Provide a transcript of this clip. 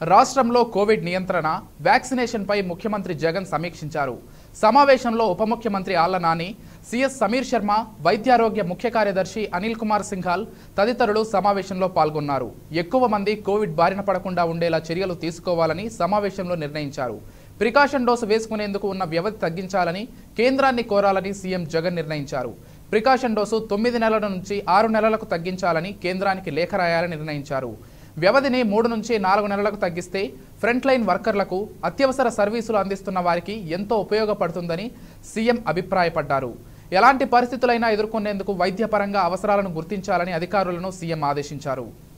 రాష్ట్రంలో కోవిడ్ నియంత్రణ వ్యాక్సినేషన్పై ముఖ్యమంత్రి జగన్ సమీక్షించారు సమావేశంలో ఉప ముఖ్యమంత్రి ఆళ్ల నాని సిఎస్ సమీర్ శర్మ వైద్యారోగ్య ముఖ్య కార్యదర్శి అనిల్ కుమార్ సింఘాల్ తదితరులు సమావేశంలో పాల్గొన్నారు ఎక్కువ మంది కోవిడ్ బారిన పడకుండా ఉండేలా చర్యలు తీసుకోవాలని సమావేశంలో నిర్ణయించారు ప్రికాషన్ డోసు వేసుకునేందుకు ఉన్న వ్యవధి తగ్గించాలని కేంద్రాన్ని కోరాలని సీఎం జగన్ నిర్ణయించారు ప్రికాషన్ డోసు తొమ్మిది నెలల నుంచి ఆరు నెలలకు తగ్గించాలని కేంద్రానికి లేఖ రాయాలని నిర్ణయించారు వ్యవధిని మూడు నుంచి నాలుగు నెలలకు తగ్గిస్తే ఫ్రంట్ లైన్ వర్కర్లకు అత్యవసర సర్వీసులు అందిస్తున్న వారికి ఎంతో ఉపయోగపడుతుందని సీఎం అభిప్రాయపడ్డారు ఎలాంటి పరిస్థితులైనా ఎదుర్కొనేందుకు వైద్యపరంగా అవసరాలను గుర్తించాలని అధికారులను సీఎం ఆదేశించారు